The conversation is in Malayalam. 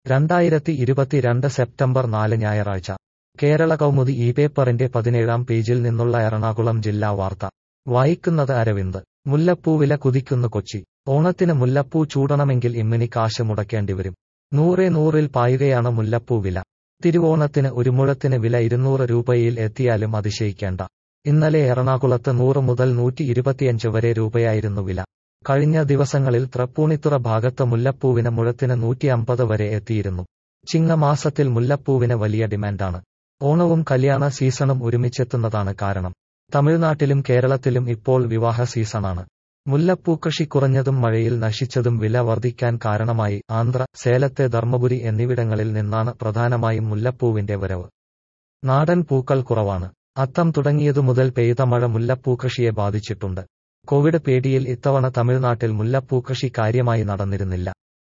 രണ്ടായിരത്തി ഇരുപത്തിരണ്ട് സെപ്റ്റംബർ നാല് ഞായറാഴ്ച കേരള കൗമുദി ഈ പേപ്പറിന്റെ പതിനേഴാം പേജിൽ നിന്നുള്ള എറണാകുളം ജില്ലാ വാർത്ത വായിക്കുന്നത് അരവിന്ദ് മുല്ലപ്പൂ വില കുതിക്കുന്നു കൊച്ചി ഓണത്തിന് മുല്ലപ്പൂ ചൂടണമെങ്കിൽ ഇമ്മിനി കാശ് മുടക്കേണ്ടിവരും നൂറെ നൂറിൽ പായുകയാണ് മുല്ലപ്പൂ വില തിരുവോണത്തിന് ഒരു മുഴത്തിന് വില ഇരുന്നൂറ് രൂപയിൽ എത്തിയാലും അതിശയിക്കേണ്ട ഇന്നലെ എറണാകുളത്ത് നൂറ് മുതൽ നൂറ്റി ഇരുപത്തിയഞ്ച് വരെ രൂപയായിരുന്നു വില കഴിഞ്ഞ ദിവസങ്ങളിൽ തൃപ്പൂണിത്തുറ ഭാഗത്ത് മുല്ലപ്പൂവിന് മുഴത്തിന് നൂറ്റി അമ്പത് വരെ എത്തിയിരുന്നു ചിങ്ങമാസത്തിൽ മുല്ലപ്പൂവിന് വലിയ ഡിമാൻഡാണ് ഓണവും കല്യാണ സീസണും ഒരുമിച്ചെത്തുന്നതാണ് കാരണം തമിഴ്നാട്ടിലും കേരളത്തിലും ഇപ്പോൾ വിവാഹ സീസണാണ് മുല്ലപ്പൂ കൃഷി കുറഞ്ഞതും മഴയിൽ നശിച്ചതും വില വർദ്ധിക്കാൻ കാരണമായി ആന്ധ്ര സേലത്തെ ധർമ്മപുരി എന്നിവിടങ്ങളിൽ നിന്നാണ് പ്രധാനമായും മുല്ലപ്പൂവിന്റെ വരവ് നാടൻ പൂക്കൾ കുറവാണ് അത്തം തുടങ്ങിയതു മുതൽ പെയ്ത മഴ മുല്ലപ്പൂ കൃഷിയെ ബാധിച്ചിട്ടുണ്ട് കോവിഡ് പേടിയിൽ ഇത്തവണ തമിഴ്നാട്ടിൽ മുല്ലപ്പൂ കൃഷി കാര്യമായി നടന്നിരുന്നില്ല